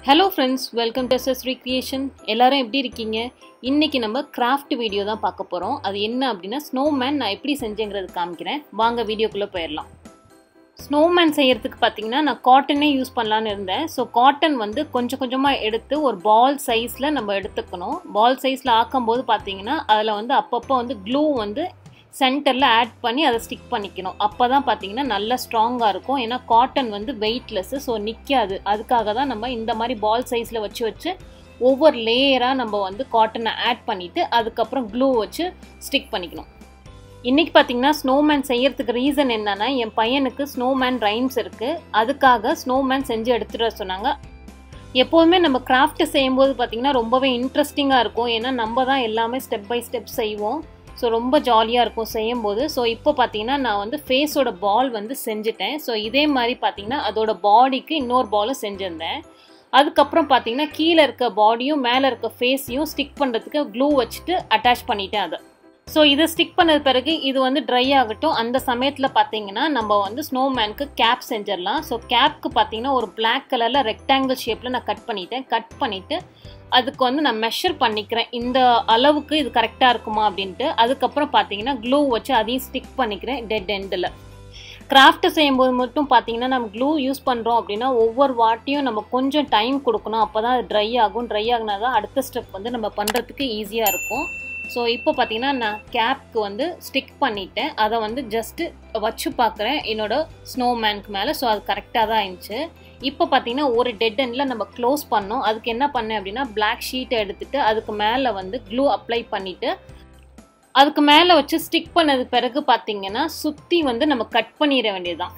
hello friends welcome to SS creation எல்லாரும் எப்படி இருக்கீங்க இன்னைக்கு நம்ம கிராஃப்ட் வீடியோ தான் பார்க்க போகிறோம் அது என்ன அப்படின்னா ஸ்னோமேன் நான் எப்படி செஞ்சேங்கிறது காமிக்கிறேன் வாங்க வீடியோக்குள்ளே போயிடலாம் ஸ்னோமேன் செய்யறதுக்கு பார்த்தீங்கன்னா நான் காட்டனே யூஸ் பண்ணலான்னு இருந்தேன் ஸோ காட்டன் வந்து கொஞ்சம் கொஞ்சமாக எடுத்து ஒரு பால் சைஸில் நம்ம எடுத்துக்கணும் பால் சைஸில் ஆக்கும்போது பார்த்தீங்கன்னா அதில் வந்து அப்பப்போ வந்து க்ளூ வந்து சென்டரில் ஆட் பண்ணி அதை ஸ்டிக் பண்ணிக்கணும் அப்போ தான் பார்த்தீங்கன்னா நல்லா ஸ்ட்ராங்காக இருக்கும் ஏன்னா காட்டன் வந்து வெயிட்லெஸ்ஸு ஸோ நிற்காது அதுக்காக தான் நம்ம இந்த மாதிரி பால் சைஸில் வச்சு வச்சு ஒவ்வொரு லேயராக நம்ம வந்து காட்டனை ஆட் பண்ணிவிட்டு அதுக்கப்புறம் க்ளூ வச்சு ஸ்டிக் பண்ணிக்கணும் இன்றைக்கி பார்த்தீங்கன்னா ஸ்னோமேன் செய்யறதுக்கு ரீசன் என்னன்னா என் பையனுக்கு ஸ்னோமேன் ரைம்ஸ் இருக்குது அதுக்காக ஸ்னோமேன் செஞ்சு எடுத்துகிட்டு வர சொன்னாங்க எப்போதுமே நம்ம கிராஃப்ட் செய்யும்போது பார்த்தீங்கன்னா ரொம்பவே இன்ட்ரெஸ்டிங்காக இருக்கும் ஏன்னா நம்ம தான் எல்லாமே ஸ்டெப் பை ஸ்டெப் செய்வோம் ஸோ ரொம்ப ஜாலியாக இருக்கும் செய்யும்போது ஸோ இப்போ பார்த்தீங்கன்னா நான் வந்து ஃபேஸோட பால் வந்து செஞ்சுட்டேன் ஸோ இதே மாதிரி பார்த்தீங்கன்னா அதோட பாடிக்கு இன்னொரு பாலும் செஞ்சுருந்தேன் அதுக்கப்புறம் பார்த்தீங்கன்னா கீழே இருக்க பாடியும் மேலே இருக்க ஃபேஸையும் ஸ்டிக் பண்ணுறதுக்கு க்ளூ வச்சுட்டு அட்டாச் பண்ணிட்டேன் அதை ஸோ இதை ஸ்டிக் பண்ணது பிறகு இது வந்து ட்ரை ஆகட்டும் அந்த சமயத்தில் பார்த்தீங்கன்னா நம்ம வந்து ஸ்னோமேனுக்கு கேப் செஞ்சிடலாம் ஸோ கேப்க்கு பார்த்தீங்கன்னா ஒரு பிளாக் கலரில் ரெக்டாங்கிள் ஷேப்பில் நான் கட் பண்ணிட்டேன் கட் பண்ணிவிட்டு அதுக்கு வந்து நான் மெஷர் பண்ணிக்கிறேன் இந்த அளவுக்கு இது கரெக்டாக இருக்குமா அப்படின்ட்டு அதுக்கப்புறம் பார்த்தீங்கன்னா க்ளூ வச்சு அதையும் ஸ்டிக் பண்ணிக்கிறேன் டெட் எண்டில் கிராஃப்ட் செய்யும்போது மட்டும் பார்த்தீங்கன்னா நம்ம க்ளூ யூஸ் பண்ணுறோம் அப்படின்னா ஒவ்வொரு வாட்டியும் நம்ம கொஞ்சம் டைம் கொடுக்கணும் அப்போ தான் அது ட்ரை ஆகும் ட்ரை ஆகினா தான் அடுத்த ஸ்டெப் வந்து நம்ம பண்ணுறதுக்கு ஈஸியாக இருக்கும் ஸோ இப்போ பார்த்தீங்கன்னா நான் கேப்க்கு வந்து ஸ்டிக் பண்ணிட்டேன் அதை வந்து ஜஸ்ட்டு வச்சு பார்க்குறேன் என்னோட ஸ்னோமேனுக்கு மேலே ஸோ அது கரெக்டாக தான் இருந்துச்சு இப்போ பார்த்தீங்கன்னா ஒரு டெட் எண்டில் நம்ம க்ளோஸ் பண்ணோம் அதுக்கு என்ன பண்ணேன் அப்படின்னா பிளாக் ஷீட்டை எடுத்துகிட்டு அதுக்கு மேலே வந்து க்ளூ அப்ளை பண்ணிவிட்டு அதுக்கு மேலே வச்சு ஸ்டிக் பண்ணது பிறகு பார்த்தீங்கன்னா சுற்றி வந்து நம்ம கட் பண்ணிட வேண்டியதுதான்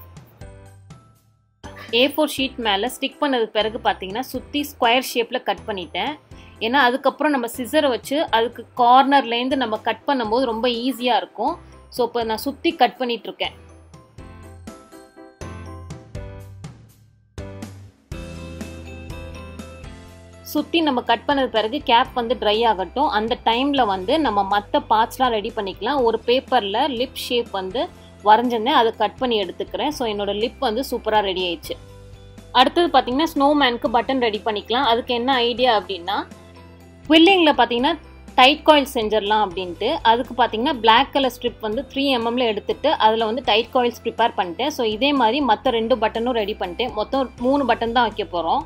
ஏ ஃபோர் ஷீட் மேலே ஸ்டிக் பண்ணது பிறகு பார்த்தீங்கன்னா சுற்றி ஸ்கொயர் ஷேப்பில் கட் பண்ணிட்டேன் ஏன்னா அதுக்கப்புறம் நம்ம சிசரை வச்சு அதுக்கு கார்னர்லேருந்து நம்ம கட் பண்ணும்போது ரொம்ப ஈஸியாக இருக்கும் ஸோ இப்போ நான் சுற்றி கட் பண்ணிகிட்ருக்கேன் சுற்றி நம்ம கட் பண்ணது பிறகு கேப் வந்து ட்ரை ஆகட்டும் அந்த டைமில் வந்து நம்ம மற்ற பார்ட்ஸ்லாம் ரெடி பண்ணிக்கலாம் ஒரு பேப்பரில் லிப் ஷேப் வந்து வரைஞ்சிருந்தேன் அதை கட் பண்ணி எடுத்துக்கிறேன் ஸோ என்னோடய லிப் வந்து சூப்பராக ரெடி ஆயிடுச்சு அடுத்தது பார்த்தீங்கன்னா ஸ்னோமேனுக்கு பட்டன் ரெடி பண்ணிக்கலாம் அதுக்கு என்ன ஐடியா அப்படின்னா குவில்லிங்கில் பார்த்தீங்கன்னா டைட் காயில் செஞ்சிடலாம் அப்படின்ட்டு அதுக்கு பார்த்தீங்கன்னா பிளாக் கலர் ஸ்ட்ரிப் வந்து த்ரீ எம்எம்ல எடுத்துட்டு அதில் வந்து டைட் காயில்ஸ் ப்ரிப்பேர் பண்ணிட்டேன் ஸோ இதே மாதிரி மற்ற ரெண்டு பட்டனும் ரெடி பண்ணிட்டேன் மொத்தம் மூணு பட்டன் தான் வைக்க போகிறோம்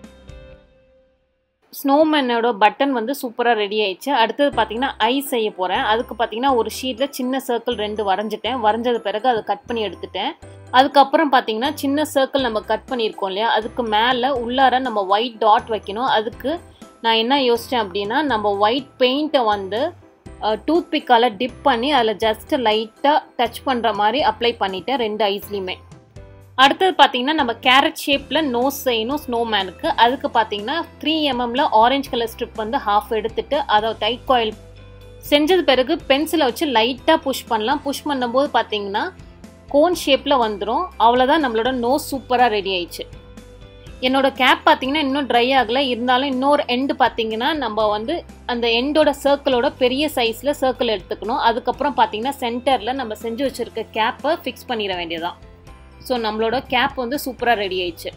ஸ்னோமேனோட பட்டன் வந்து சூப்பராக ரெடி ஆயிடுச்சு அடுத்தது பார்த்தீங்கன்னா ஐ செய்ய போகிறேன் அதுக்கு பார்த்தீங்கன்னா ஒரு ஷீட்டில் சின்ன சர்க்கிள் ரெண்டு வரைஞ்சிட்டேன் வரைஞ்சது பிறகு அதை கட் பண்ணி எடுத்துட்டேன் அதுக்கப்புறம் பார்த்தீங்கன்னா சின்ன சர்க்கிள் நம்ம கட் பண்ணியிருக்கோம் இல்லையா அதுக்கு மேலே உள்ளார நம்ம ஒயிட் டாட் வைக்கணும் அதுக்கு நான் என்ன யோசித்தேன் அப்படின்னா நம்ம ஒயிட் பெயிண்ட்டை வந்து டூத் பிக்கால் டிப் பண்ணி அதில் ஜஸ்ட்டு லைட்டாக டச் பண்ணுற மாதிரி அப்ளை பண்ணிட்டேன் ரெண்டு ஐஸ்லேயுமே அடுத்தது பார்த்தீங்கன்னா நம்ம கேரட் ஷேப்பில் நோஸ் செய்யணும் ஸ்னோமேனுக்கு அதுக்கு பார்த்தீங்கன்னா த்ரீ எம்எம்ல ஆரஞ்சு கலர் ஸ்ட்ரிப் வந்து ஹாஃப் எடுத்துட்டு அதை டைட் காயில் செஞ்சது பிறகு பென்சிலை வச்சு லைட்டாக புஷ் பண்ணலாம் புஷ் பண்ணும்போது பார்த்தீங்கன்னா கோன் ஷேப்பில் வந்துடும் அவ்வளோதான் நம்மளோட நோஸ் சூப்பராக ரெடி ஆயிடுச்சு என்னோட கேப் பார்த்தீங்கன்னா இன்னும் ட்ரை ஆகலை இருந்தாலும் இன்னொரு எண்டு பார்த்தீங்கன்னா நம்ம வந்து அந்த எண்டோட சர்க்கிளோட பெரிய சைஸில் சர்க்கிள் எடுத்துக்கணும் அதுக்கப்புறம் பார்த்தீங்கன்னா சென்டரில் நம்ம செஞ்சு வச்சுருக்க கேப்பை ஃபிக்ஸ் பண்ணிட வேண்டியதான் ஸோ நம்மளோட கேப் வந்து சூப்பராக ரெடி ஆயிடுச்சு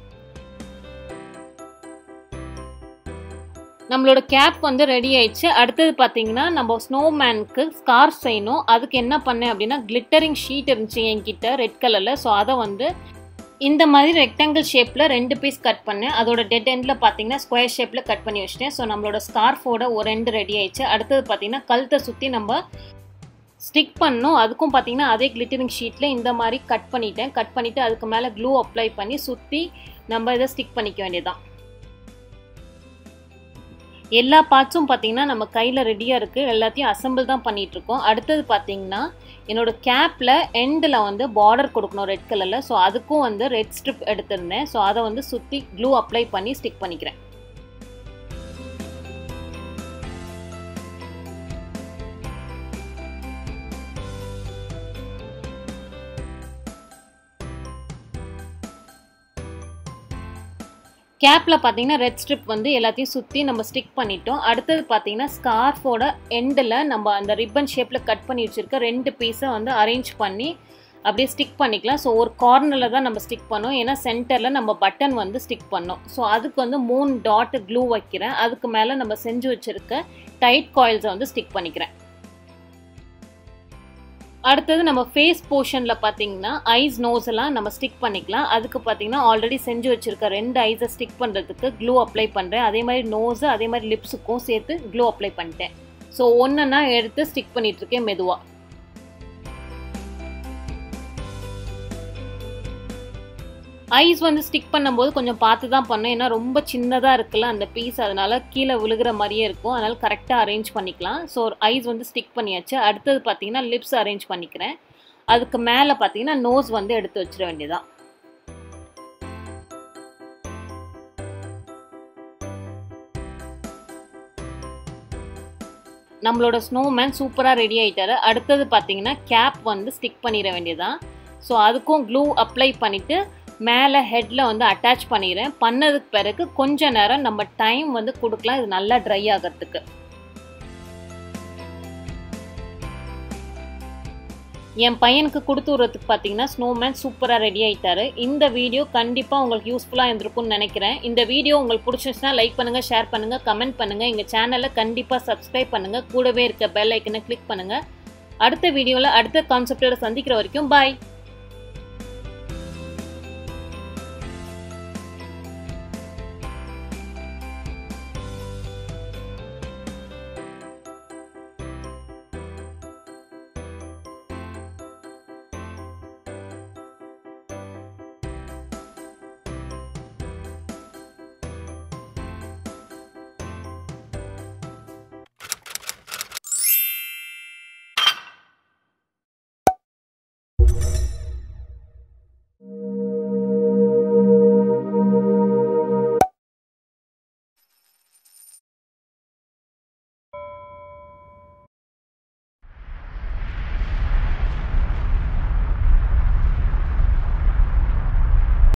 நம்மளோட கேப் வந்து ரெடி ஆயிடுச்சு அடுத்தது பார்த்தீங்கன்னா நம்ம ஸ்னோமேனுக்கு ஸ்கார்ஃப் செய்யணும் அதுக்கு என்ன பண்ணேன் அப்படின்னா கிளிட்டரிங் ஷீட் இருந்துச்சு என்கிட்ட ரெட் கலரில் ஸோ அதை வந்து இந்த மாதிரி ரெக்டாங்கிள் ஷேப்பில் ரெண்டு பீஸ் கட் பண்ணேன் அதோட டெட் எண்டில் பார்த்தீங்கன்னா ஸ்கொயர் ஷேப்பில் கட் பண்ணி வச்சிட்டேன் ஸோ நம்மளோட ஸ்கார்ஃபோட ஒரு ரெண்டு ரெடி ஆயிடுச்சு அடுத்தது பார்த்தீங்கன்னா கழுத்தை சுற்றி நம்ம ஸ்டிக் பண்ணணும் அதுக்கும் பார்த்தீங்கன்னா அதே கிளிட்டரிங் ஷீட்டில் இந்த மாதிரி கட் பண்ணிட்டேன் கட் பண்ணிவிட்டு அதுக்கு மேலே க்ளூ அப்ளை பண்ணி சுற்றி நம்ம இதை ஸ்டிக் பண்ணிக்க வேண்டியதான் எல்லா பார்ட்ஸும் பார்த்தீங்கன்னா நம்ம கையில் ரெடியாக இருக்குது எல்லாத்தையும் அசம்பிள் தான் பண்ணிகிட்ருக்கோம் அடுத்தது பார்த்தீங்கன்னா என்னோட கேப்பில் எண்டில் வந்து பார்டர் கொடுக்கணும் ரெட் கலரில் ஸோ அதுக்கும் வந்து ரெட் ஸ்ட்ரிப் எடுத்திருந்தேன் ஸோ அதை வந்து சுற்றி க்ளூ அப்ளை பண்ணி ஸ்டிக் பண்ணிக்கிறேன் கேப்பில் பார்த்தீங்கன்னா ரெட் ஸ்ட்ரிப் வந்து எல்லாத்தையும் சுற்றி நம்ம ஸ்டிக் பண்ணிட்டோம் அடுத்தது பார்த்தீங்கன்னா ஸ்கார்ஃபோட எண்டில் நம்ம அந்த ரிப்பன் ஷேப்பில் கட் பண்ணி வச்சுருக்க ரெண்டு பீஸை வந்து அரேஞ்ச் பண்ணி அப்படியே ஸ்டிக் பண்ணிக்கலாம் ஸோ ஒரு கார்னரில் தான் நம்ம ஸ்டிக் பண்ணோம் ஏன்னா சென்டரில் நம்ம பட்டன் வந்து ஸ்டிக் பண்ணோம் ஸோ அதுக்கு வந்து மூணு டாட் க்ளூ வைக்கிறேன் அதுக்கு மேலே நம்ம செஞ்சு வச்சுருக்க டைட் காயில்ஸை வந்து ஸ்டிக் பண்ணிக்கிறேன் அடுத்தது நம்ம ஃபேஸ் போர்ஷனில் பார்த்தீங்கன்னா ஐஸ் நோஸ் எல்லாம் நம்ம ஸ்டிக் பண்ணிக்கலாம் அதுக்கு பார்த்தீங்கன்னா ஆல்ரெடி செஞ்சு வச்சுருக்க ரெண்டு ஐஸை ஸ்டிக் பண்ணுறதுக்கு க்ளூ அப்ளை பண்ணுறேன் அதே மாதிரி நோஸு அதே மாதிரி லிப்ஸுக்கும் சேர்த்து க்ளூ அப்ளை பண்ணிட்டேன் ஸோ ஒன்றுன்னா எடுத்து ஸ்டிக் பண்ணிகிட்ருக்கேன் மெதுவாக ஐஸ் வந்து ஸ்டிக் பண்ணும்போது கொஞ்சம் பார்த்து தான் பண்ணோம் ஏன்னா ரொம்ப சின்னதாக இருக்குல்ல அந்த பீஸ் அதனால கீழே விழுகிற மாதிரியே இருக்கும் அதனால் கரெக்டாக அரேஞ்ச் பண்ணிக்கலாம் ஸோ ஐஸ் வந்து ஸ்டிக் பண்ணியாச்சு அடுத்தது பார்த்தீங்கன்னா லிப்ஸ் அரேஞ்ச் பண்ணிக்கிறேன் அதுக்கு மேலே பார்த்தீங்கன்னா நோஸ் வந்து எடுத்து வச்சிட வேண்டியதான் நம்மளோட ஸ்னோமேன் சூப்பராக ரெடி ஆகிட்டாரு அடுத்தது பார்த்தீங்கன்னா கேப் வந்து ஸ்டிக் பண்ணிட வேண்டியதான் ஸோ அதுக்கும் க்ளூ அப்ளை பண்ணிவிட்டு மேலே ஹெட்டில் வந்து அட்டாச் பண்ணிடுறேன் பண்ணதுக்கு பிறகு கொஞ்ச நேரம் நம்ம டைம் வந்து கொடுக்கலாம் இது நல்லா ட்ரை ஆகிறதுக்கு என் பையனுக்கு கொடுத்து விட்றதுக்கு பார்த்தீங்கன்னா ஸ்னோமேன் சூப்பராக ரெடி ஆகிட்டாரு இந்த வீடியோ கண்டிப்பாக உங்களுக்கு யூஸ்ஃபுல்லாக இருந்திருக்கும்னு நினைக்கிறேன் இந்த வீடியோ உங்களுக்கு பிடிச்சிருச்சுன்னா லைக் பண்ணுங்கள் ஷேர் பண்ணுங்கள் கமெண்ட் பண்ணுங்கள் எங்கள் சேனலை கண்டிப்பாக சப்ஸ்கிரைப் பண்ணுங்கள் கூடவே இருக்க பெல் ஐக்கனை கிளிக் பண்ணுங்கள் அடுத்த வீடியோவில் அடுத்த கான்செப்டோட சந்திக்கிற வரைக்கும் பாய்